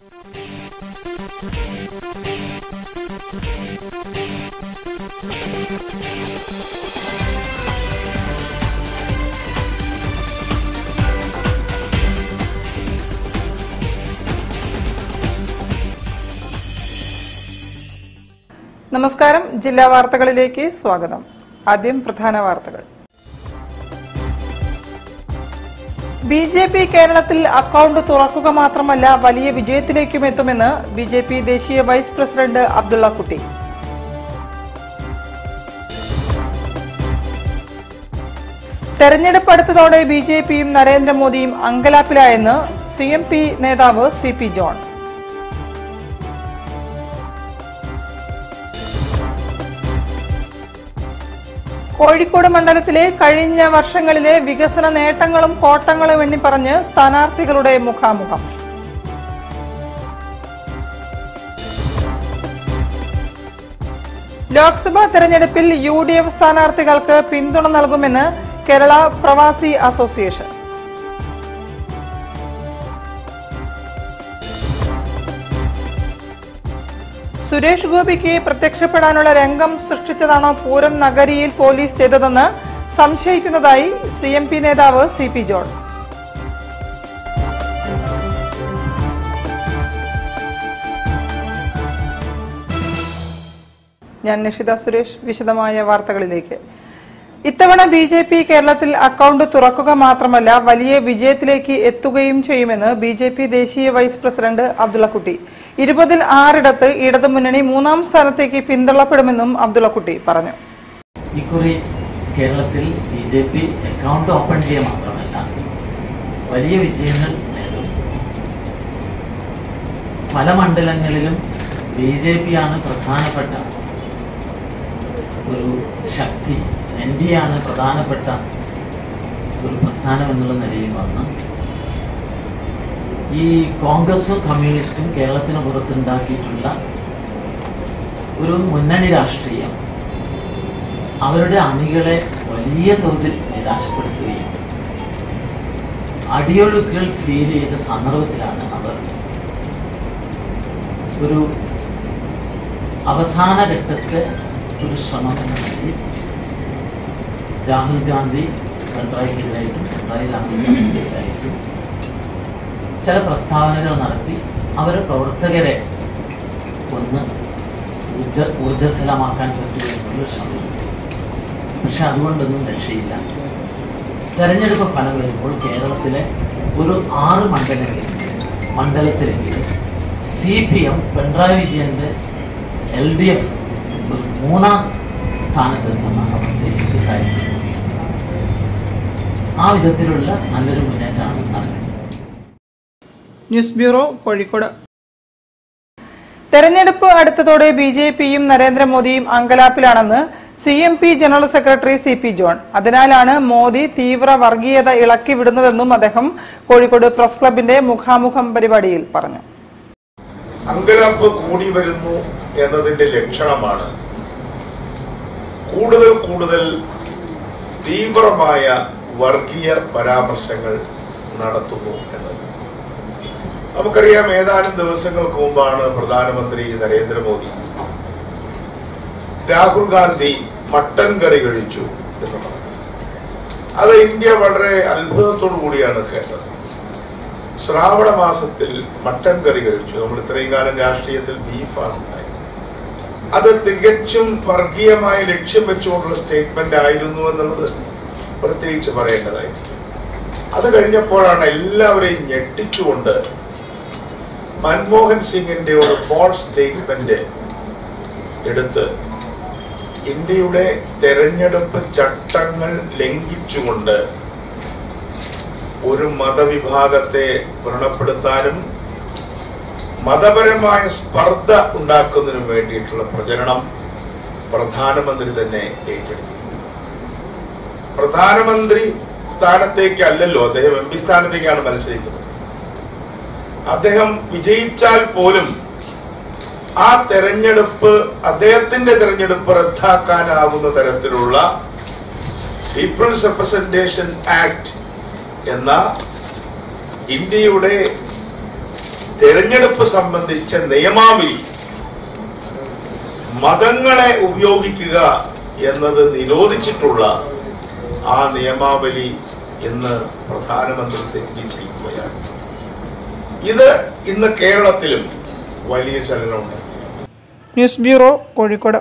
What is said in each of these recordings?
നമസ്കാരം ജില്ലാ വാർത്തകളിലേക്ക് സ്വാഗതം ആദ്യം പ്രധാന വാർത്തകൾ ബി ജെ പി കേരളത്തിൽ അക്കൌണ്ട് തുറക്കുക മാത്രമല്ല വലിയ വിജയത്തിലേക്കും എത്തുമെന്ന് ബി ജെ പി ദേശീയ വൈസ് പ്രസിഡന്റ് അബ്ദുള്ള കുട്ടി തെരഞ്ഞെടുപ്പ് അടുത്തതോടെ ബി ജെ പിയും നരേന്ദ്രമോദിയും അങ്കലാപ്പിലായെന്ന് സി എം പി നേതാവ് സി പി ജോൺ കോഴിക്കോട് മണ്ഡലത്തിലെ കഴിഞ്ഞ വർഷങ്ങളിലെ വികസന നേട്ടങ്ങളും കോട്ടങ്ങളും എണ്ണി പറഞ്ഞ് സ്ഥാനാർത്ഥികളുടെ മുഖാമുഖം ലോക്സഭാ തെരഞ്ഞെടുപ്പിൽ യു ഡി എഫ് സ്ഥാനാർത്ഥികൾക്ക് പിന്തുണ നൽകുമെന്ന് കേരള പ്രവാസി അസോസിയേഷൻ സുരേഷ് ഗോപിക്ക് പ്രത്യക്ഷപ്പെടാനുള്ള രംഗം സൃഷ്ടിച്ചതാണോ പൂരം നഗരിയിൽ പോലീസ് ചെയ്തതെന്ന് സംശയിക്കുന്നതായി സി എം പി നേതാവ് സി പി ജോൺ ഞാൻ നിഷിത സുരേഷ് വിശദമായ വാർത്തകളിലേക്ക് ഇത്തവണ ബി ജെ പി കേരളത്തിൽ അക്കൌണ്ട് തുറക്കുക മാത്രമല്ല വലിയ വിജയത്തിലേക്ക് എത്തുകയും ചെയ്യുമെന്ന് ബി ജെ പി ദേശീയ വൈസ് പ്രസിഡന്റ് അബ്ദുള്ളക്കുട്ടി ഇരുപതിൽ ആറിടത്ത് ഇടതുമുന്നണി മൂന്നാം സ്ഥാനത്തേക്ക് പിന്തള്ളപ്പെടുമെന്നും അബ്ദുള്ളക്കുട്ടി പറഞ്ഞു ഇക്കുറി കേരളത്തിൽ B J P account open ചെയ്യുക മാത്രമല്ല വലിയ വിജയങ്ങൾ നേടും പല മണ്ഡലങ്ങളിലും ബി ജെ പി ആണ് പ്രധാനപ്പെട്ട ഒരു ശക്തി എൻ ഡി ആണ് പ്രധാനപ്പെട്ട ഒരു പ്രസ്ഥാനം എന്നുള്ള നിലയിൽ വന്ന് ഈ കോൺഗ്രസും കമ്മ്യൂണിസ്റ്റും കേരളത്തിന് പുറത്തുണ്ടാക്കിയിട്ടുള്ള ഒരു മുന്നണി രാഷ്ട്രീയം അവരുടെ അണികളെ വലിയ തോതിൽ നിരാശപ്പെടുത്തുകയും അടിയൊഴുക്കുകൾ ഫീൽ ചെയ്ത സന്ദർഭത്തിലാണ് അവർ ഒരു അവസാന ഘട്ടത്തെ ഒരു ശ്രമം എന്ന നിലയിൽ രാഹുൽ ഗാന്ധി പിണറായിക്കെതിരായിട്ടും പിണറായി ഗാന്ധിക്കെതിരായിട്ടും ചില പ്രസ്താവനകൾ നടത്തി അവരെ പ്രവർത്തകരെ ഒന്ന് ഊർജ ഊർജസ്വലമാക്കാൻ പറ്റുക എന്നുള്ള ശ്രമം പക്ഷെ അതുകൊണ്ടൊന്നും രക്ഷയില്ല തെരഞ്ഞെടുപ്പ് ഫലം വരുമ്പോൾ കേരളത്തിലെ ഒരു ആറ് മണ്ഡലങ്ങളിൽ മണ്ഡലത്തിലെങ്കിലും സി പി എം പിണറായി വിജയന്റെ എൽ ഡി എഫ് മൂന്നാം സ്ഥാനത്തെത്തുന്ന അവസ്ഥയിലേക്ക് കാര്യങ്ങൾ പോവുകയാണ്. ആ വിധത്തിലുള്ള നല്ലൊരു മുന്നേറ്റമാണ് നടക്കുന്നത് ന്യൂസ് ബ്യൂറോ കോഴിക്കോട് തെരഞ്ഞെടുപ്പ് അടുത്തതോടെ ബി ജെ പിയും നരേന്ദ്രമോദിയും അങ്കലാപ്പിലാണെന്ന് C M P general secretary C P John അതിനാലാണ് മോദി തീവ്ര വർഗീയത ഇളക്കി വിടുന്നതെന്നും അദ്ദേഹം കോഴിക്കോട് പ്രസ് ക്ലബിന്റെ മുഖാമുഖം പരിപാടിയിൽ പറഞ്ഞു അങ്കലാപ്പ് കൂടി വരുന്നു എന്നതിന്റെ ലക്ഷണമാണ് കൂടുതൽ കൂടുതൽ തീവ്രമായ വർഗീയ പരാമർശങ്ങൾ നടത്തുന്നു എന്നത് നമുക്കറിയാം ഏതാനും ദിവസങ്ങൾക്ക് മുമ്പാണ് പ്രധാനമന്ത്രി നരേന്ദ്രമോദി രാഹുൽ ഗാന്ധി മട്ടൻ കറി കഴിച്ചു എന്ന് പറഞ്ഞു അത് ഇന്ത്യ വളരെ അത്ഭുതത്തോടു കൂടിയാണ് കേട്ടത് ശ്രാവണ മാസത്തിൽ മട്ടൻ കറി കഴിച്ചു നമ്മൾ ഇത്രയും കാലം രാഷ്ട്രീയത്തിൽ ബീഫാണ് ഉണ്ടായത് അത് തികച്ചും വർഗീയമായ ലക്ഷ്യം വെച്ചുകൊണ്ടുള്ള സ്റ്റേറ്റ്മെന്റ് ആയിരുന്നു എന്നുള്ളത് പ്രത്യേകിച്ച് പറയേണ്ടതായിരുന്നു അത് കഴിഞ്ഞപ്പോഴാണ് എല്ലാവരെയും ഞെട്ടിച്ചുകൊണ്ട് മൻമോഹൻ സിംഗിന്റെ ഒരു ഫോൾസ് സ്റ്റേറ്റ്മെന്റ് എടുത്ത് ഇന്ത്യയുടെ തെരഞ്ഞെടുപ്പ് ചട്ടങ്ങൾ ലംഘിച്ചുകൊണ്ട് ഒരു മതവിഭാഗത്തെ വ്രണപ്പെടുത്താനും മതപരമായ സ്പർദ്ധ ഉണ്ടാക്കുന്നതിനും വേണ്ടിയിട്ടുള്ള പ്രചരണം പ്രധാനമന്ത്രി തന്നെ ഏറ്റെടുത്തു പ്രധാനമന്ത്രി സ്ഥാനത്തേക്ക് അല്ലല്ലോ അദ്ദേഹം എം പി സ്ഥാനത്തേക്കാണ് മത്സരിക്കുന്നത് അദ്ദേഹം വിജയിച്ചാൽ പോലും ആ തെരഞ്ഞെടുപ്പ് അദ്ദേഹത്തിന്റെ തെരഞ്ഞെടുപ്പ് റദ്ദാക്കാനാവുന്ന തരത്തിലുള്ള പീപ്പിൾസ് റെപ്രസെന്റേഷൻ ആക്ട് എന്ന ഇന്ത്യയുടെ തെരഞ്ഞെടുപ്പ് സംബന്ധിച്ച നിയമാവലി മതങ്ങളെ ഉപയോഗിക്കുക എന്നത് നിരോധിച്ചിട്ടുള്ള ആ നിയമാവലി ഇന്ന് പ്രധാനമന്ത്രി തെറ്റിച്ചിരിക്കുകയാണ് ഇത് ഇന്ന് കേരളത്തിലും വലിയ ചലനമുണ്ട് ന്യൂസ് ബ്യൂറോ കോഴിക്കോട്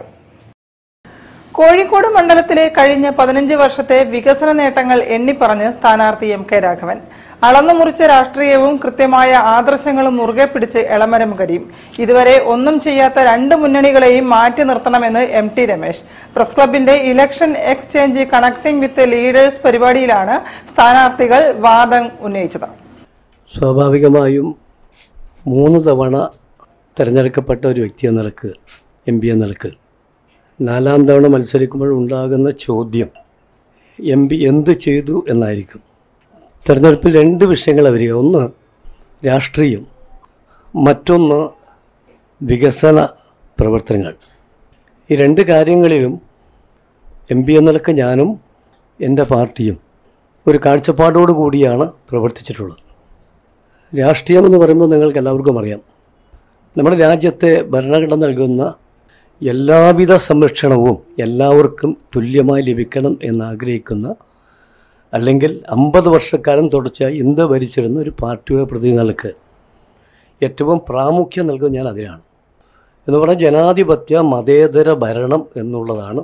കോഴിക്കോട് മണ്ഡലത്തിലെ കഴിഞ്ഞ പതിനഞ്ച് വർഷത്തെ വികസന നേട്ടങ്ങൾ എണ്ണിപ്പറഞ്ഞ് സ്ഥാനാർത്ഥി എം കെ രാഘവൻ അളന്നു മുറിച്ച രാഷ്ട്രീയവും കൃത്യമായ ആദർശങ്ങളും മുറുകെ പിടിച്ച് എളമരം കരീം ഇതുവരെ ഒന്നും ചെയ്യാത്ത രണ്ട് മുന്നണികളെയും മാറ്റി നിർത്തണമെന്ന് എം ടി രമേശ് പ്രസ് ക്ലബിന്റെ election exchange connecting with leaders പരിപാടിയിലാണ് സ്ഥാനാർത്ഥികൾ വാദം ഉന്നയിച്ചത് സ്വാഭാവികമായും മൂന്ന് തവണ തിരഞ്ഞെടുക്കപ്പെട്ട ഒരു വ്യക്തി എന്ന നിലക്ക് എം പി എന്ന നിലക്ക് നാലാം തവണ മത്സരിക്കുമ്പോൾ ഉണ്ടാകുന്ന ചോദ്യം എം പി എന്ത് ചെയ്തു എന്നായിരിക്കും തിരഞ്ഞെടുപ്പിൽ രണ്ട് വിഷയങ്ങൾ വരിക ഒന്ന് രാഷ്ട്രീയം മറ്റൊന്ന് വികസന പ്രവർത്തനങ്ങൾ ഈ രണ്ട് കാര്യങ്ങളിലും എം പി എന്ന നിലക്ക് ഞാനും എൻ്റെ പാർട്ടിയും ഒരു കാഴ്ചപ്പാടോടു കൂടിയാണ് പ്രവർത്തിച്ചിട്ടുള്ളത് രാഷ്ട്രീയം എന്ന് പറയുമ്പോൾ നിങ്ങൾക്ക് എല്ലാവർക്കും അറിയാം നമ്മുടെ രാജ്യത്തെ ഭരണഘടന നൽകുന്ന എല്ലാവിധ സംരക്ഷണവും എല്ലാവർക്കും തുല്യമായി ലഭിക്കണം എന്നാഗ്രഹിക്കുന്ന അല്ലെങ്കിൽ അമ്പത് വർഷക്കാലം തുടർച്ചയായി ഇന്ത്യ ഭരിച്ചിരുന്ന ഒരു പാർട്ടിയുടെ പ്രതിനിധികൾക്ക് ഏറ്റവും പ്രാമുഖ്യം നൽകുന്നത് ഞാൻ അതിനാണ് എന്ന് പറഞ്ഞാൽ ജനാധിപത്യ മതേതര ഭരണം എന്നുള്ളതാണ്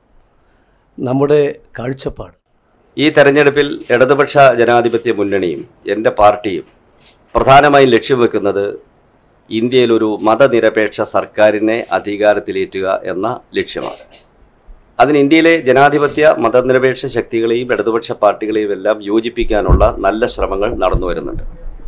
നമ്മുടെ കാഴ്ചപ്പാട് ഈ തെരഞ്ഞെടുപ്പിൽ ഇടതുപക്ഷ ജനാധിപത്യ മുന്നണിയും എൻ്റെ പാർട്ടിയും പ്രധാനമായും ലക്ഷ്യം വെക്കുന്നത് ഇന്ത്യയിലൊരു മതനിരപേക്ഷ സർക്കാരിനെ അധികാരത്തിലേറ്റുക എന്ന ലക്ഷ്യമാണ് അതിന് ഇന്ത്യയിലെ ജനാധിപത്യ മതനിരപേക്ഷ ശക്തികളെയും ഇടതുപക്ഷ പാർട്ടികളെയും എല്ലാം യോജിപ്പിക്കാനുള്ള നല്ല ശ്രമങ്ങൾ നടന്നു വരുന്നുണ്ട്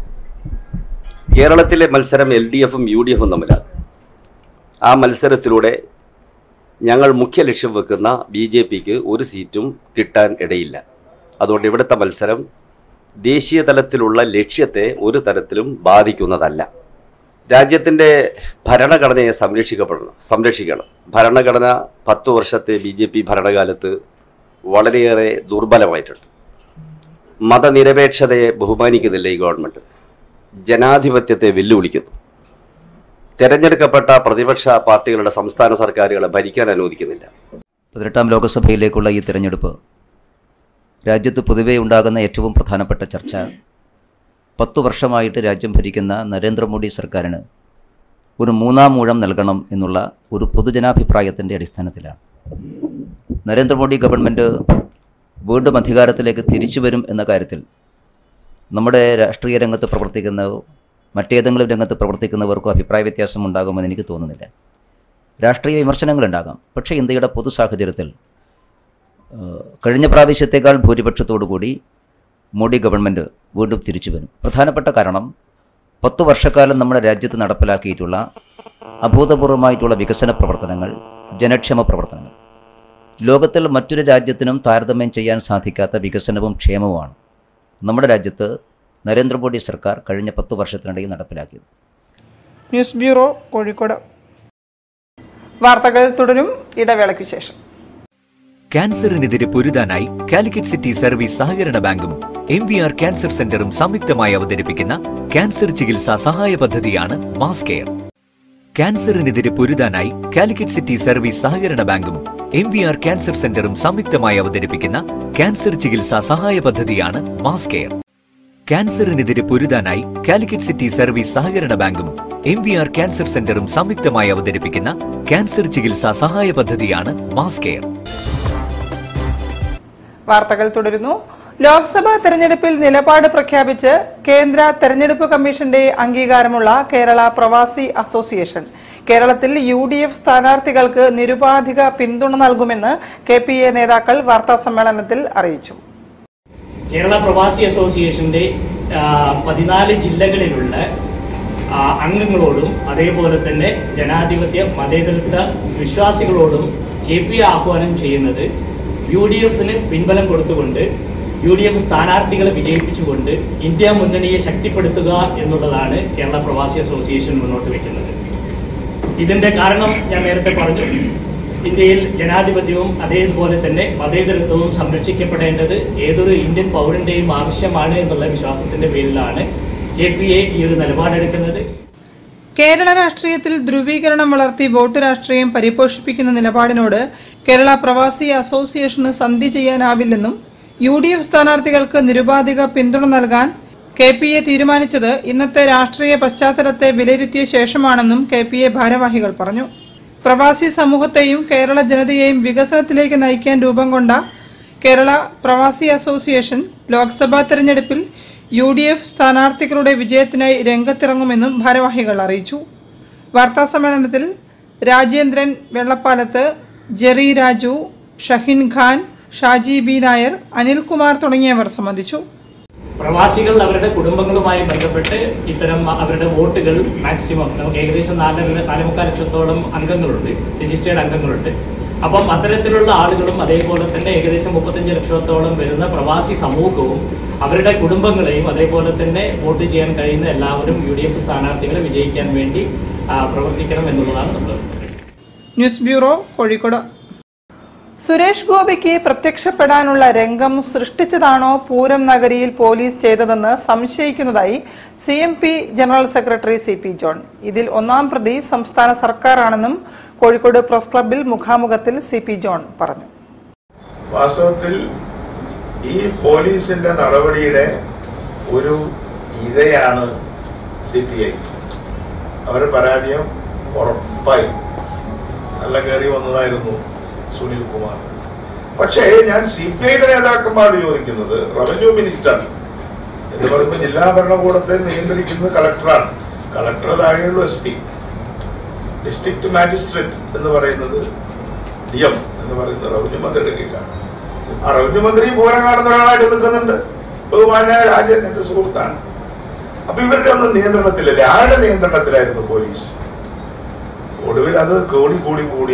കേരളത്തിലെ മത്സരം എൽ ഡി എഫും യു ഡി എഫും തമ്മിലാണ് ആ മത്സരത്തിലൂടെ ഞങ്ങൾ മുഖ്യ ലക്ഷ്യം വെക്കുന്ന ബി ജെ പിക്ക് ഒരു സീറ്റും കിട്ടാൻ ഇടയില്ല അതുകൊണ്ട് ഇവിടുത്തെ മത്സരം ദേശീയ തലത്തിലുള്ള ലക്ഷ്യത്തെ ഒരു തരത്തിലും ബാധിക്കുന്നതല്ല രാജ്യത്തിൻ്റെ ഭരണഘടനയെ സംരക്ഷിക്കപ്പെടണം സംരക്ഷിക്കണം ഭരണഘടന പത്ത് വർഷത്തെ ബി ജെ പി ഭരണകാലത്ത് വളരെയേറെ ദുർബലമായിട്ടുണ്ട് മതനിരപേക്ഷതയെ ബഹുമാനിക്കുന്നില്ല ഈ ഗവൺമെൻറ് ജനാധിപത്യത്തെ വെല്ലുവിളിക്കുന്നു തെരഞ്ഞെടുക്കപ്പെട്ട പ്രതിപക്ഷ പാർട്ടികളുടെ സംസ്ഥാന സർക്കാരുകളെ ഭരിക്കാൻ അനുവദിക്കുന്നില്ല പതിനെട്ടാം ലോക്സഭയിലേക്കുള്ള ഈ തിരഞ്ഞെടുപ്പ് രാജ്യത്ത് പൊതുവെ ഉണ്ടാകുന്ന ഏറ്റവും പ്രധാനപ്പെട്ട ചർച്ച പത്തു വർഷമായിട്ട് രാജ്യം ഭരിക്കുന്ന നരേന്ദ്രമോദി സർക്കാരിന് ഒരു മൂന്നാം മൂഴം നൽകണം എന്നുള്ള ഒരു പൊതുജനാഭിപ്രായത്തിൻ്റെ അടിസ്ഥാനത്തിലാണ് നരേന്ദ്രമോദി ഗവൺമെൻറ് വീണ്ടും അധികാരത്തിലേക്ക് തിരിച്ചു വരും എന്ന കാര്യത്തിൽ നമ്മുടെ രാഷ്ട്രീയ രംഗത്ത് പ്രവർത്തിക്കുന്ന മറ്റേതെങ്കിലും രംഗത്ത് പ്രവർത്തിക്കുന്നവർക്കോ അഭിപ്രായ വ്യത്യാസം ഉണ്ടാകുമെന്ന് എനിക്ക് തോന്നുന്നില്ല രാഷ്ട്രീയ വിമർശനങ്ങളുണ്ടാകാം പക്ഷേ ഇന്ത്യയുടെ പൊതു സാഹചര്യത്തിൽ ഏഹ്, കഴിഞ്ഞ പ്രാവശ്യത്തേക്കാൾ ഭൂരിപക്ഷത്തോടു കൂടി മോഡി ഗവൺമെൻറ് വീണ്ടും തിരിച്ചു വരും പ്രധാനപ്പെട്ട കാരണം പത്തു വർഷക്കാലം നമ്മുടെ രാജ്യത്ത് നടപ്പിലാക്കിയിട്ടുള്ള അഭൂതപൂർവമായിട്ടുള്ള വികസന പ്രവർത്തനങ്ങൾ ജനക്ഷേമ പ്രവർത്തനങ്ങൾ ലോകത്തിൽ മറ്റൊരു രാജ്യത്തിനും താരതമ്യം ചെയ്യാൻ സാധിക്കാത്ത വികസനവും ക്ഷേമവുമാണ് നമ്മുടെ രാജ്യത്ത് നരേന്ദ്രമോദി സർക്കാർ കഴിഞ്ഞ പത്തു വർഷത്തിനിടയിൽ നടപ്പിലാക്കിയത് ന്യൂസ് ബ്യൂറോ കോഴിക്കോട് വാർത്തകൾ തുടരും ഇടവേളയ്ക്ക് ശേഷം ക്യാൻസറിനെതിരെ പൊരുതാനായി കാലിക്കറ്റ് സിറ്റി സർവീസ് സഹകരണ ബാങ്കും എം വി ആർ ക്യാൻസർ സെന്ററും സംയുക്തമായി അവതരിപ്പിക്കുന്ന ക്യാൻസർ ചികിത്സാ സഹായ പദ്ധതിയാണ് മാസ് കെയർ ക്യാൻസറിനെതിരെ പൊരുതാനായി കാലിക്കറ്റ് സിറ്റി സർവീസ് സഹകരണ ബാങ്കും എം വി ആർ ക്യാൻസർ സെന്ററും സംയുക്തമായി അവതരിപ്പിക്കുന്ന ക്യാൻസർ ചികിത്സാ സഹായ പദ്ധതിയാണ് മാസ് കെയർ ക്യാൻസറിനെതിരെ പൊരുതാനായി കാലിക്കറ്റ് സിറ്റി സർവീസ് സഹകരണ ബാങ്കും എം വി ആർ ക്യാൻസർ സെന്ററും സംയുക്തമായി അവതരിപ്പിക്കുന്ന ക്യാൻസർ ചികിത്സാ സഹായ പദ്ധതിയാണ് മാസ് കെയർ വാർത്തകൾ തുടരുന്നു ലോക്സഭാ തെരഞ്ഞെടുപ്പിൽ നിലപാട് പ്രഖ്യാപിച്ച് കേന്ദ്ര തെരഞ്ഞെടുപ്പ് കമ്മീഷന്റെ അംഗീകാരമുള്ള കേരള പ്രവാസി അസോസിയേഷൻ കേരളത്തിൽ യു ഡി എഫ് സ്ഥാനാർത്ഥികൾക്ക് നിരുപാധിക പിന്തുണ നൽകുമെന്ന് കെ പി എ നേതാക്കൾ വാർത്താസമ്മേളനത്തിൽ അറിയിച്ചു കേരള പ്രവാസി അസോസിയേഷന്റെ ആ, പതിനാല് ജില്ലകളിലുള്ള ആ, അംഗങ്ങളോടും അതേപോലെ തന്നെ ജനാധിപത്യ മതേതരത്വ വിശ്വാസികളോടും കെ പി ആഹ്വാനം ചെയ്യുന്നത് യു ഡി എഫിന് പിൻബലം കൊടുത്തുകൊണ്ട് യു ഡി എഫ് സ്ഥാനാർത്ഥികളെ വിജയിപ്പിച്ചുകൊണ്ട് ഇന്ത്യ മുന്നണിയെ ശക്തിപ്പെടുത്തുക എന്നുള്ളതാണ് കേരള പ്രവാസി അസോസിയേഷൻ മുന്നോട്ട് വയ്ക്കുന്നത് ഇതിന്റെ കാരണം ഞാൻ നേരത്തെ പറഞ്ഞു ഇന്ത്യയിൽ ജനാധിപത്യവും അതേപോലെ തന്നെ മതേതരത്വവും സംരക്ഷിക്കപ്പെടേണ്ടത് ഏതൊരു ഇന്ത്യൻ പൗരന്റെയും ആവശ്യമാണ് എന്നുള്ള വിശ്വാസത്തിന്റെ പേരിലാണ് കെ പി എ ഈ ഒരു നിലപാടെടുക്കുന്നത് കേരള രാഷ്ട്രീയത്തിൽ ധ്രുവീകരണം വളർത്തി വോട്ട് രാഷ്ട്രീയം പരിപോഷിപ്പിക്കുന്ന നിലപാടിനോട് കേരള പ്രവാസി അസോസിയേഷന് സന്ധി ചെയ്യാനാവില്ലെന്നും യു ഡി എഫ് സ്ഥാനാർത്ഥികൾക്ക് നിരുപാധിക പിന്തുണ നൽകാൻ കെ പി എ തീരുമാനിച്ചത് ഇന്നത്തെ രാഷ്ട്രീയ പശ്ചാത്തലത്തെ വിലയിരുത്തിയ ശേഷമാണെന്നും കെ പി എ ഭാരവാഹികൾ പറഞ്ഞു പ്രവാസി സമൂഹത്തെയും കേരള ജനതയെയും വികസനത്തിലേക്ക് നയിക്കാൻ രൂപം കൊണ്ട കേരള പ്രവാസി അസോസിയേഷൻ ലോക്സഭാ തെരഞ്ഞെടുപ്പിൽ യു ഡി എഫ് സ്ഥാനാർത്ഥികളുടെ വിജയത്തിനായി രംഗത്തിറങ്ങുമെന്നും ഭാരവാഹികൾ അറിയിച്ചു വാർത്താസമ്മേളനത്തിൽ രാജേന്ദ്രൻ വെള്ളപ്പാലത്ത് ജെറി രാജു ഷഹിൻ ഖാൻ ഷാജി ബി നായർ അനിൽകുമാർ തുടങ്ങിയവർ സംബന്ധിച്ചു പ്രവാസികൾ അവരുടെ കുടുംബങ്ങളുമായി ബന്ധപ്പെട്ട് ഇത്തരം അവരുടെ വോട്ടുകൾ മാക്സിമം നമുക്ക് ഏകദേശം നാല് നാലേമുക്കാൽ ലക്ഷത്തോളം അംഗങ്ങളുണ്ട് രജിസ്റ്റേർഡ് അംഗങ്ങളുണ്ട് അപ്പം അത്തരത്തിലുള്ള ആളുകളും അതേപോലെ തന്നെ ഏകദേശം മുപ്പത്തഞ്ച് ലക്ഷത്തോളം വരുന്ന പ്രവാസി സമൂഹവും അവരുടെ കുടുംബങ്ങളെയും അതേപോലെ തന്നെ വോട്ട് ചെയ്യാൻ കഴിയുന്ന എല്ലാവരും യു ഡി എഫ് സ്ഥാനാർത്ഥികളെ വിജയിക്കാൻ വേണ്ടി ആ, പ്രവർത്തിക്കണം എന്നുള്ളതാണ് നമ്മൾ ന്യൂസ് ബ്യൂറോ കോഴിക്കോട് സുരേഷ് ഗോപിക്ക് പ്രത്യക്ഷപ്പെടാനുള്ള രംഗം സൃഷ്ടിച്ചതാണോ പൂരം നഗരിയിൽ പോലീസ് ചെയ്തതെന്ന് സംശയിക്കുന്നതായി C M P general secretary C P John ഇതിൽ ഒന്നാം പ്രതി സംസ്ഥാന സർക്കാരാണെന്നും കോഴിക്കോട് പ്രസ് ക്ലബ്ബിൽ മുഖാമുഖത്തിൽ സി പി ജോൺ പറഞ്ഞു വാസ്തവത്തിൽ ഈ പോലീസിന്റെ നടപടിയുടെ ഒരു ഇരയാണ് സി പി ഐ അവരുടെ പരാജയം ഉറപ്പായി നല്ല കയറി വന്നതായിരുന്നു സുനിൽ കുമാർ പക്ഷേ ഞാൻ സി പി ഐയുടെ നേതാക്കന്മാരോട് ചോദിക്കുന്നത് റവന്യൂ മിനിസ്റ്റർ എന്ന് പറയുമ്പോൾ ജില്ലാ ഭരണകൂടത്തെ നിയന്ത്രിക്കുന്നത് കളക്ടറാണ് കളക്ടർ താഴെയുള്ള എസ് പി ഡിസ്ട്രിക്ട് മാജിസ്ട്രേറ്റ് എന്ന് പറയുന്നത് ഡി എം എന്ന് പറയുന്നത് റവന്യൂ മന്ത്രിയുടെ കീഴിലാണ് ആ റവന്യൂ മന്ത്രി പൂരം കാണുന്ന ഒരാളായിട്ട് നിൽക്കുന്നുണ്ട് ബഹുമാനായ രാജൻ എന്റെ സുഹൃത്താണ് അപ്പൊ ഇവരുടെ ഒന്നും നിയന്ത്രണത്തിലല്ലേ ആരുടെ നിയന്ത്രണത്തിലായിരുന്നു പോലീസ് ഒടുവിൽ അത് കൂടി കൂടി കൂടി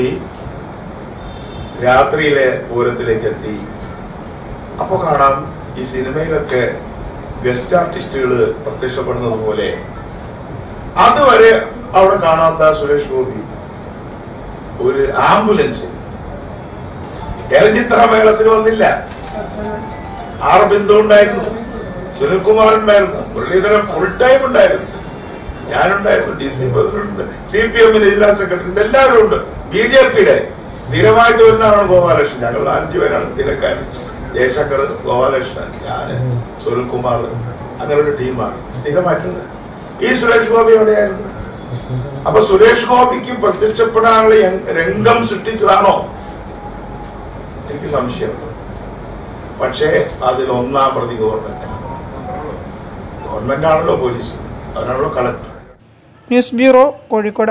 രാത്രിയിലെ പൂരത്തിലേക്ക് എത്തി അപ്പൊ കാണാം ഈ സിനിമയിലൊക്കെ ഗസ്റ്റ് ആർട്ടിസ്റ്റുകൾ പ്രത്യക്ഷപ്പെടുന്നത് പോലെ അതുവരെ അവിടെ കാണാത്ത സുരേഷ് ഗോപി ഒരു ആംബുലൻസിൽ ചലച്ചിത്ര മേളത്തിൽ വന്നില്ല ആർ ബിന്ദു ഉണ്ടായിരുന്നു സുനിൽകുമാർ ഉണ്ടായിരുന്നു മുരളീധരൻ ഫുൾ ടൈം ഉണ്ടായിരുന്നു ഞാനുണ്ടായിരുന്നു D C president C P എമ്മിന്റെ ജില്ലാ സെക്രട്ടറി ഉണ്ട് എല്ലാവരും ഉണ്ട് ബി ജെ പിയുടെ സ്ഥിരമായിട്ട് വരുന്ന ആളാണ് ഗോപാലകൃഷ്ണൻ ഞങ്ങൾ അഞ്ചു പേരാണ് സ്ഥിരക്കാർ ജയശങ്കർ ഗോപാലകൃഷ്ണൻ ഞാൻ സുനിൽകുമാർ അങ്ങനെ ഒരു ടീമാണ് സ്ഥിരമായിട്ടുള്ളത് ഈ സുരേഷ് ഗോപി എവിടെയായിരുന്നു അപ്പൊ സുരേഷ് ഗോപിക്ക് പ്രത്യക്ഷപ്പെടാനുള്ള യങ് രംഗം സൃഷ്ടിച്ചതാണോ എനിക്ക് സംശയമുണ്ട് പക്ഷേ അതിൽ ഒന്നാം പ്രതി ഗവൺമെന്റ് ഗവൺമെന്റ് ആണല്ലോ പോലീസ് അവരാണല്ലോ കളക്ടർ ന്യൂസ് ബ്യൂറോ കോഴിക്കോട്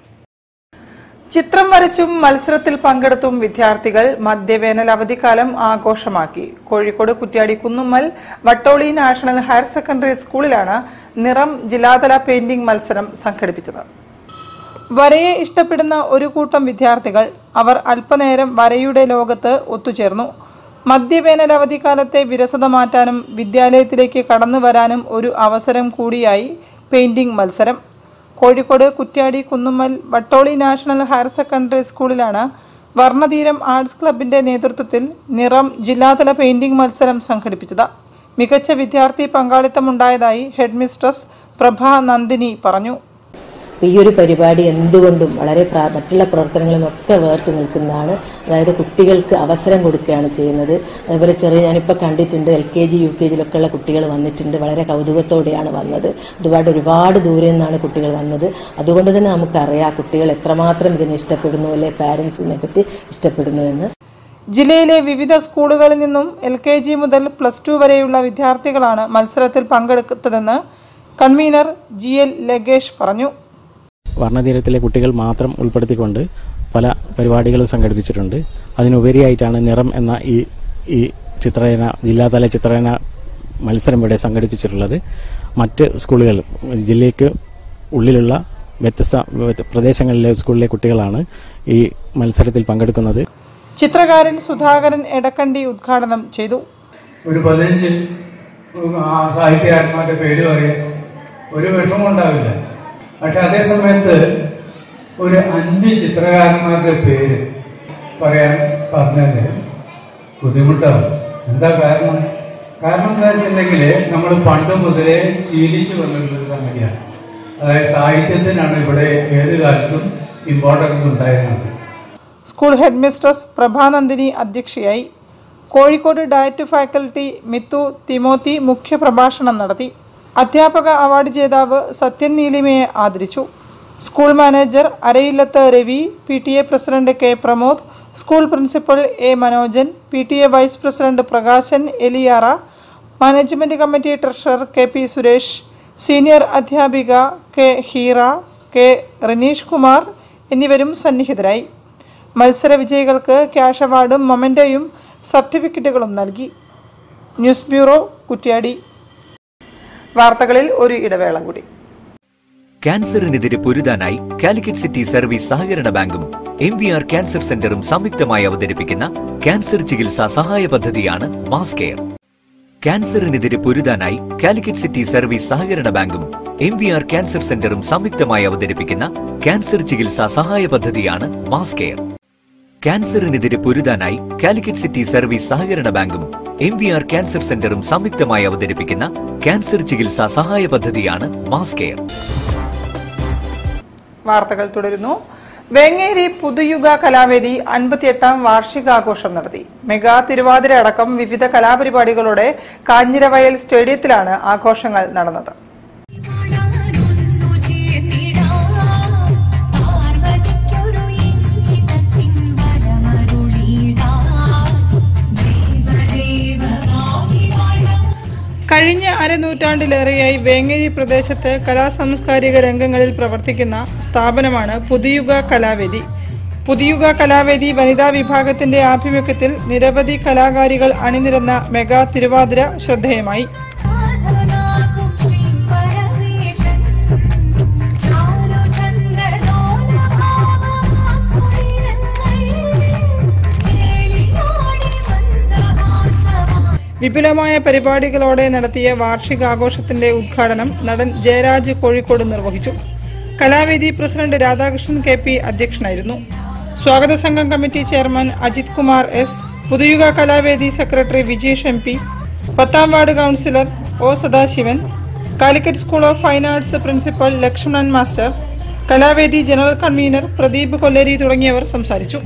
ചിത്രം വരച്ചും മത്സരത്തിൽ പങ്കെടുത്തും വിദ്യാർത്ഥികൾ മധ്യവേനൽ അവധിക്കാലം ആഘോഷമാക്കി Kozhikode Kuttiadi Kunnummal Vattoli national higher secondary സ്കൂളിലാണ് നിറം ജില്ലാതല പെയിന്റിംഗ് മത്സരം സംഘടിപ്പിച്ചത് വരയെ ഇഷ്ടപ്പെടുന്ന ഒരു കൂട്ടം വിദ്യാർത്ഥികൾ അവർ അല്പനേരം വരയുടെ ലോകത്ത് ഒത്തുചേർന്നു മധ്യവേനൽ അവധിക്കാലത്തെ വിരസത മാറ്റാനും വിദ്യാലയത്തിലേക്ക് കടന്നു വരാനും ഒരു അവസരം കൂടിയായി പെയിന്റിംഗ് മത്സരം Kozhikode Kuttiadi Kunnummal Vattoli national higher secondary സ്കൂളിലാണ് വർണ്ണതീരം ആർട്സ് ക്ലബിന്റെ നേതൃത്വത്തിൽ നിറം ജില്ലാതല പെയിന്റിംഗ് മത്സരം സംഘടിപ്പിച്ചത് മികച്ച വിദ്യാർത്ഥി പങ്കാളിത്തമുണ്ടായതായി ഹെഡ് മിസ്ട്രസ് പ്രഭ നന്ദിനി പറഞ്ഞു അപ്പോൾ ഈ ഒരു പരിപാടി എന്തുകൊണ്ടും വളരെ പ്രാ- മറ്റുള്ള പ്രവർത്തനങ്ങളിൽ നിന്നൊക്കെ വേറിട്ട് നിൽക്കുന്നതാണ് അതായത് കുട്ടികൾക്ക് അവസരം കൊടുക്കുകയാണ് ചെയ്യുന്നത് അതേപോലെ ചെറിയ ഞാനിപ്പോൾ കണ്ടിട്ടുണ്ട് L K G U K ജിയിലൊക്കെ ഉള്ള കുട്ടികൾ വന്നിട്ടുണ്ട് വളരെ കൗതുകത്തോടെയാണ് വന്നത് ഒരുപാട് ഒരുപാട് ദൂരെ നിന്നാണ് കുട്ടികൾ വന്നത് അതുകൊണ്ട് തന്നെ നമുക്കറിയാം കുട്ടികൾ എത്രമാത്രം ഇതിനെ ഇഷ്ടപ്പെടുന്നു അല്ലെ പാരൻസിനെ പറ്റി ഇഷ്ടപ്പെടുന്നു എന്ന് ജില്ലയിലെ വിവിധ സ്കൂളുകളിൽ നിന്നും എൽ കെ ജി മുതൽ പ്ലസ് ടു വരെയുള്ള വിദ്യാർത്ഥികളാണ് മത്സരത്തിൽ പങ്കെടുത്തതെന്ന് കൺവീനർ ജി എൽ ലഗേഷ് പറഞ്ഞു വർണ്ണതീരത്തിലെ കുട്ടികൾ മാത്രം ഉൾപ്പെടുത്തിക്കൊണ്ട് പല പരിപാടികളും സംഘടിപ്പിച്ചിട്ടുണ്ട് അതിനുപരിയായിട്ടാണ് നിറം എന്ന ഈ ഈ ചിത്രരചന ജില്ലാതല ചിത്രരചന മത്സരം ഇവിടെ സംഘടിപ്പിച്ചിട്ടുള്ളത് മറ്റ് സ്കൂളുകൾ ജില്ലയ്ക്ക് ഉള്ളിലുള്ള വ്യത്യസ്ത വ്യത്യ- പ്രദേശങ്ങളിലെ സ്കൂളിലെ കുട്ടികളാണ് ഈ മത്സരത്തിൽ പങ്കെടുക്കുന്നത് ചിത്രകാരൻ സുധാകരൻ എടക്കണ്ടി ഉദ്ഘാടനം ചെയ്തു ഒരു പതിനഞ്ച് ആ സാഹിത്യകാരന്മാരുടെ പേര് പറയാൻ ഒരു വിഷമം ഉണ്ടാവില്ല പക്ഷെ അതേ സമയത്ത് ഒരു അഞ്ച് ചിത്രകാരന്മാരുടെ പേര് പറയാൻ പറഞ്ഞാല് ബുദ്ധിമുട്ടാവും എന്താ കാരണം കാരണം എന്താ വെച്ചിട്ടുണ്ടെങ്കിൽ നമ്മൾ പണ്ട് മുതലേ ശീലിച്ചു വന്നിട്ടുള്ള ഒരു സംഗതിയാണ് അതായത് സാഹിത്യത്തിനാണ് ഇവിടെ ഏത് കാലത്തും ഇമ്പോർട്ടൻസ് ഉണ്ടായിരുന്നത് സ്കൂൾ ഹെഡ് മിസ്ട്രസ് പ്രഭാനന്ദിനി അധ്യക്ഷയായി കോഴിക്കോട് ഡയറ്റ് ഫാക്കൽറ്റി മിത്തു തിമോത്തി മുഖ്യപ്രഭാഷണം നടത്തി അധ്യാപക അവാർഡ് ജേതാവ് സത്യൻ നീലിമയെ ആദരിച്ചു school manager Arayillath Ravi P T A president K Pramod school principal A Manojan P T A vice president Prakashan Eliyara management committee treasurer K P Suresh senior അധ്യാപിക കെ ഹീറ കെ റിനീഷ് കുമാർ എന്നിവരും സന്നിഹിതരായി മത്സര വിജയികൾക്ക് ക്യാഷ് അവാർഡും മൊമെൻ്റോയും സർട്ടിഫിക്കറ്റുകളും നൽകി ന്യൂസ് ബ്യൂറോ കുറ്റ്യാടി വാർത്തകളിൽ ഒരു ഇടവേള കൂടി ക്യാൻസറിനെതിരെ പൊരുതാനായി കാലിക്കറ്റ് സിറ്റി സർവീസ് സഹകരണ ബാങ്കും എം വി ആർ ക്യാൻസർ സെന്ററും സംയുക്തമായി അവതരിപ്പിക്കുന്ന ക്യാൻസർ ചികിത്സാ സഹായ പദ്ധതിയാണ് മാസ് കെയർ ക്യാൻസറിനെതിരെ പൊരുതാനായി കാലിക്കറ്റ് സിറ്റി സർവീസ് സഹകരണ ബാങ്കും എം വി ആർ ക്യാൻസർ സെന്ററും സംയുക്തമായി അവതരിപ്പിക്കുന്ന ക്യാൻസർ ചികിത്സാ സഹായ പദ്ധതിയാണ് മാസ് കെയർ ക്യാൻസറിനെതിരെ പൊരുതാനായി കാലിക്കറ്റ് സിറ്റി സർവീസ് സഹകരണ ബാങ്കും എം വി ആർ ക്യാൻസർ സെന്ററും സംയുക്തമായി അവതരിപ്പിക്കുന്ന ക്യാൻസർ ചികിത്സാ സഹായ പദ്ധതിയാണ് മാസ് കെയർ വാർത്തകൾ തുടരുന്നു വേങ്ങേരി പുതുയുഗ കലാവേദി അൻപത്തിയെട്ടാം വാർഷികാഘോഷം നടത്തി മെഗാ തിരുവാതിര അടക്കം വിവിധ കലാപരിപാടികളോടെ കാഞ്ഞിരവയൽ സ്റ്റേഡിയത്തിലാണ് ആഘോഷങ്ങൾ നടന്നത് കഴിഞ്ഞ അരനൂറ്റാണ്ടിലേറെയായി വേങ്ങേരി പ്രദേശത്ത് കലാസാംസ്കാരിക രംഗങ്ങളിൽ പ്രവർത്തിക്കുന്ന സ്ഥാപനമാണ് പുതിയുഗ കലാവേദി പുതിയുഗ കലാവേദി വനിതാ വിഭാഗത്തിന്റെ ആഭിമുഖ്യത്തിൽ നിരവധി കലാകാരികൾ അണിനിരന്ന മെഗാ തിരുവാതിര ശ്രദ്ധേയമായി വിപുലമായ പരിപാടികളോടെ നടത്തിയ വാർഷികാഘോഷത്തിന്റെ ഉദ്ഘാടനം നടൻ ജയരാജ് കോഴിക്കോട് നിർവഹിച്ചു Kalavedi president Radhakrishnan K P അധ്യക്ഷനായിരുന്നു സ്വാഗത സംഘം committee chairman Ajith Kumar S Puthuyuga Kalavedi secretary Vijesh M P പത്താം ward councillor O Sadasivan Calicut school of fine arts principal Lakshmanan master Kalavedi general convener Pradeep Kolleri തുടങ്ങിയവർ സംസാരിച്ചു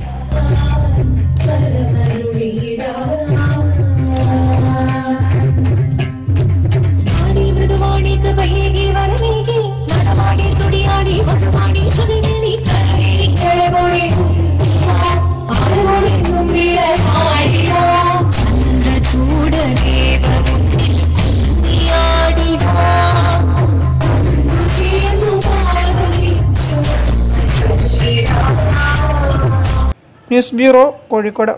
news bureau Kozhikode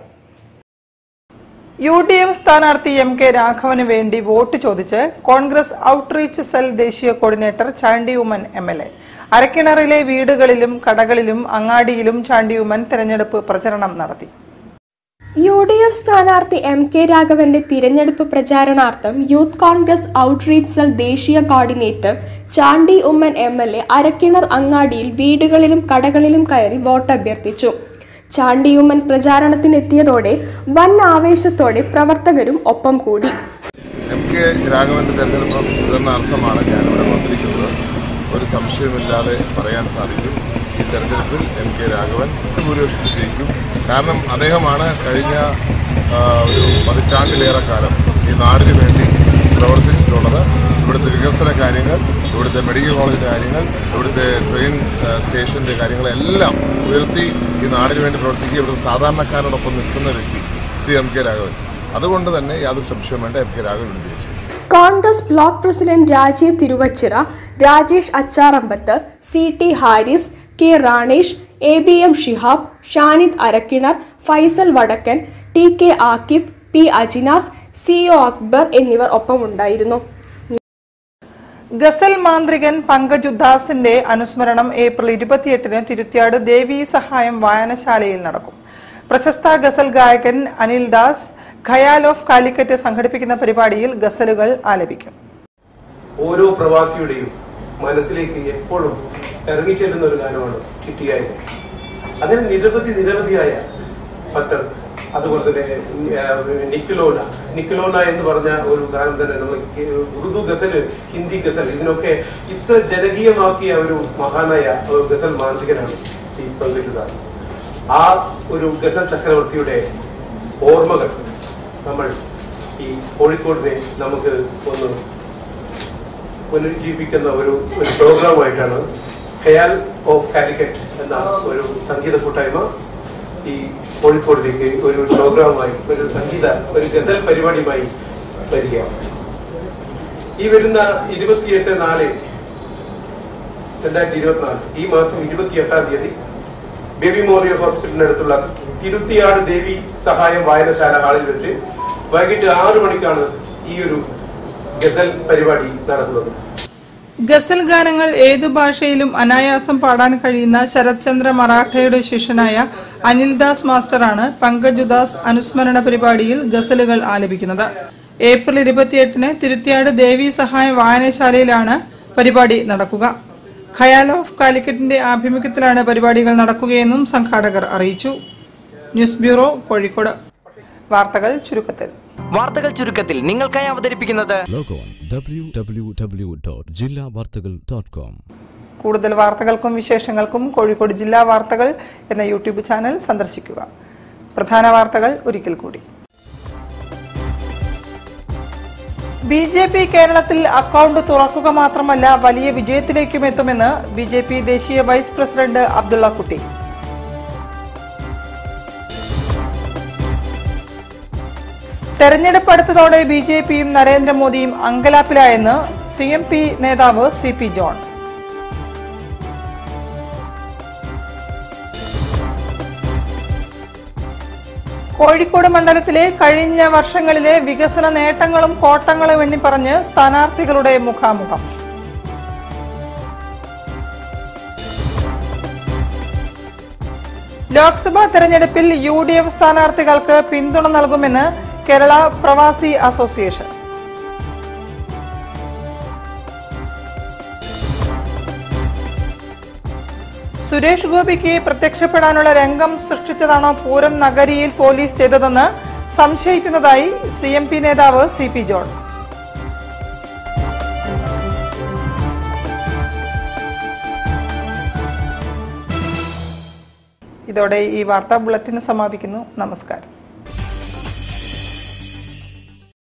U D F സ്ഥാനാർത്ഥി എം കെ രാഘവന് വേണ്ടി വോട്ട് ചോദിച്ച് കോൺഗ്രസ് ഔട്ട്റീച്ച് സെൽ ദേശീയ coordinator Chandy Oommen M L A അരക്കിണറിലെ വീടുകളിലും കടകളിലും അങ്ങാടിയിലും ചാണ്ടി ഉമ്മൻ തെരഞ്ഞെടുപ്പ് പ്രചരണം നടത്തി യു ഡി എഫ് സ്ഥാനാർത്ഥി എം കെ രാഘവന്റെ തിരഞ്ഞെടുപ്പ് പ്രചാരണാർത്ഥം യൂത്ത് കോൺഗ്രസ് ഔട്ട്റീച്ച് സെൽ ദേശീയ coordinator Chandy Oommen M L A Arakkinar അങ്ങാടിയിൽ വീടുകളിലും കടകളിലും കയറി വോട്ട് അഭ്യർത്ഥിച്ചു ചാണ്ടിയുമ്മൻ പ്രചാരണത്തിനെത്തിയതോടെ വൻ ആവേശത്തോടെ പ്രവർത്തകരും ഒപ്പം കൂടി എം കെ രാഘവന്റെ തെരഞ്ഞെടുപ്പ് പ്രചരണാർത്ഥമാണ് ഞാനിവിടെ വന്നിരിക്കുന്നത് ഒരു സംശയമില്ലാതെ പറയാൻ സാധിക്കും ഈ തെരഞ്ഞെടുപ്പിൽ എം കെ രാഘവൻ ഭൂരിപക്ഷത്തിൽ ജയിക്കും കാരണം അദ്ദേഹമാണ് കഴിഞ്ഞ ആ, ഒരു പതിറ്റാണ്ടിലേറെ കാലം ഈ നാടിന് വേണ്ടി പ്രവർത്തിച്ചിട്ടുള്ളത് ഇവിടുത്തെ വികസന കാര്യങ്ങൾ ഇവിടുത്തെ മെഡിക്കൽ കോളേജിൻ്റെ കാര്യങ്ങൾ ഇവിടുത്തെ ട്രെയിൻ ആ, സ്റ്റേഷൻ്റെ കാര്യങ്ങളെല്ലാം ഉയർത്തി ഈ നാടിന് വേണ്ടി പ്രവർത്തിക്കുക ഇവിടുത്തെ സാധാരണക്കാരോടൊപ്പം നിൽക്കുന്ന വ്യക്തി ശ്രീ എം കെ രാഘവൻ അതുകൊണ്ട് തന്നെ യാതൊരു സംശയവും വേണ്ട എം കെ രാഘവൻ വിജയിച്ചു Congress block president Rajeev Thiruvachira Rajesh Achaarambath C T Harris K Ranesh A B M Shihab Shanid Arakkinar Faisal Vadakkan T K Akkif P Ajinas C O Akbar എന്നിവർ ഒപ്പമുണ്ടായിരുന്നു ഗസൽ മാന്ത്രികൻ പങ്കജ് ഉദാസിന്റെ അനുസ്മരണം ഏപ്രിൽ ഇരുപത്തിയെട്ടിന് തിരുത്തിയാട് ദേവീ സഹായം വായനശാലയിൽ നടക്കും പ്രശസ്ത ഗസൽ ഗായകൻ അനിൽ ദാസ് ഖയാൽ ഓഫ് കാലിക്കറ്റ് സംഘടിപ്പിക്കുന്ന പരിപാടിയിൽ ഗസലുകൾ ആലപിക്കും ഓരോ പ്രവാസിയുടെയും മനസ്സിലേക്ക് എപ്പോഴും ഇറങ്ങിച്ചെല്ലുന്ന ഒരു ഗാനമാണ് ചിട്ടിയായത് അങ്ങനെ നിരവധി നിരവധിയായ ഭക്തർ അതുപോലെ തന്നെ ആ, നിക്കിലോല നിക്കിലോല എന്ന് പറഞ്ഞ ഒരു ഗാനം തന്നെ നമ്മൾ ഉറുദു ഗസൽ ഹിന്ദി ഗസൽ ഇതിനൊക്കെ ഇത്ര ജനകീയമാക്കിയ ഒരു മഹാനായ ഒരു ഗസൽ മാന്ത്രികനാണ് ശ്രീ പങ്കജുദാസ് ആ ഒരു ഗസൽ ചക്രവർത്തിയുടെ ഓർമ്മകൾ നമ്മൾ ഈ കോഴിക്കോടിനെ നമുക്ക് ഒന്ന് പുനരുജ്ജീവിക്കുന്ന ഒരു ഒരു പ്രോഗ്രാമായിട്ടാണ് ഹയാൽ ഓഫ് കാലിക്കറ്റ് എന്ന ഒരു സംഗീത കൂട്ടായ്മ ഈ കോഴിക്കോടിലേക്ക് ഒരു പ്രോഗ്രാമായി ഒരു സംഗീത ഒരു ഗസൽ പരിപാടിയുമായി വരികയാണ് ഈ വരുന്ന ഇരുപത്തിയെട്ട് നാല് രണ്ടായിരത്തി ഇരുപത്തിനാല് ഈ മാസം ഇരുപത്തിയെട്ടാം തീയതി ബേബി മോറിയ ഹോസ്പിറ്റലിനടുത്തുള്ള തിരുത്തിയാട് ദേവി സഹായം വായനശാല ഹാളിൽ വെച്ച് വൈകിട്ട് ആറു മണിക്കാണ് ഈ ഒരു ഗസൽ പരിപാടി നടക്കുന്നത് ഗസൽ ഗാനങ്ങൾ ഏതു ഭാഷയിലും അനായാസം പാടാൻ കഴിയുന്ന ശരത്ചന്ദ്ര മറാഠയുടെ ശിഷ്യനായ അനിൽദാസ് മാസ്റ്ററാണ് പങ്കജുദാസ് അനുസ്മരണ പരിപാടിയിൽ ഗസലുകൾ ആലപിക്കുന്നത് ഏപ്രിൽ ഇരുപത്തിയെട്ടിന് തിരുത്തിയാട് ദേവി സഹായം വായനശാലയിലാണ് പരിപാടി നടക്കുക ഖയാൽ ഓഫ് കാലിക്കറ്റിന്റെ ആഭിമുഖ്യത്തിലാണ് പരിപാടികൾ നടക്കുകയെന്നും സംഘാടകർ അറിയിച്ചു ന്യൂസ് ബ്യൂറോ കോഴിക്കോട് വാർത്തകൾ ചുരുക്കത്തിൽ വാർത്തകൾ ചുരുക്കത്തിൽ നിങ്ങൾക്കായി അവതരിപ്പിക്കുന്നത് ലോഗോൺ www.jillavartagal.com കൂടുതൽ വാർത്തകൾക്കും വിശേഷങ്ങൾക്കും കോഴിക്കോട് ജില്ലാ വാർത്തകൾ എന്ന യൂട്യൂബ് ചാനൽ സന്ദർശിക്കുക പ്രധാന വാർത്തകൾ ഒരിക്കൽ കൂടി ബി ജെ പി കേരളത്തിൽ അക്കൗണ്ട് തുറക്കുക മാത്രമല്ല വലിയ വിജയത്തിലേക്കും എത്തുമെന്ന് ബി ജെ പി ദേശീയ വൈസ് പ്രസിഡന്റ് അബ്ദുള്ള കുട്ടി തെരഞ്ഞെടുപ്പ് അടുത്തതോടെ ബി ജെ പിയും നരേന്ദ്രമോദിയും അങ്കലാപ്പിലായെന്ന് സി എം പി നേതാവ് സി പി ജോൺ കോഴിക്കോട് മണ്ഡലത്തിലെ കഴിഞ്ഞ വർഷങ്ങളിലെ വികസന നേട്ടങ്ങളും കോട്ടങ്ങളും എണ്ണി പറഞ്ഞ് സ്ഥാനാർത്ഥികളുടെ മുഖാമുഖം ലോക്സഭാ തെരഞ്ഞെടുപ്പിൽ യു ഡി എഫ് സ്ഥാനാർത്ഥികൾക്ക് പിന്തുണ നൽകുമെന്ന് കേരള പ്രവാസി അസോസിയേഷൻ സുരേഷ് ഗോപിക്ക് പ്രത്യക്ഷപ്പെടാനുള്ള രംഗം സൃഷ്ടിച്ചതാണോ പൂരം നഗരിയിൽ പോലീസ് ചെയ്തതെന്ന് സംശയിക്കുന്നതായി സി എം പി നേതാവ് സി പി ജോൺ ഇതോടെ ഈ വാർത്താ ബുള്ളറ്റിൻ സമാപിക്കുന്നു നമസ്കാരം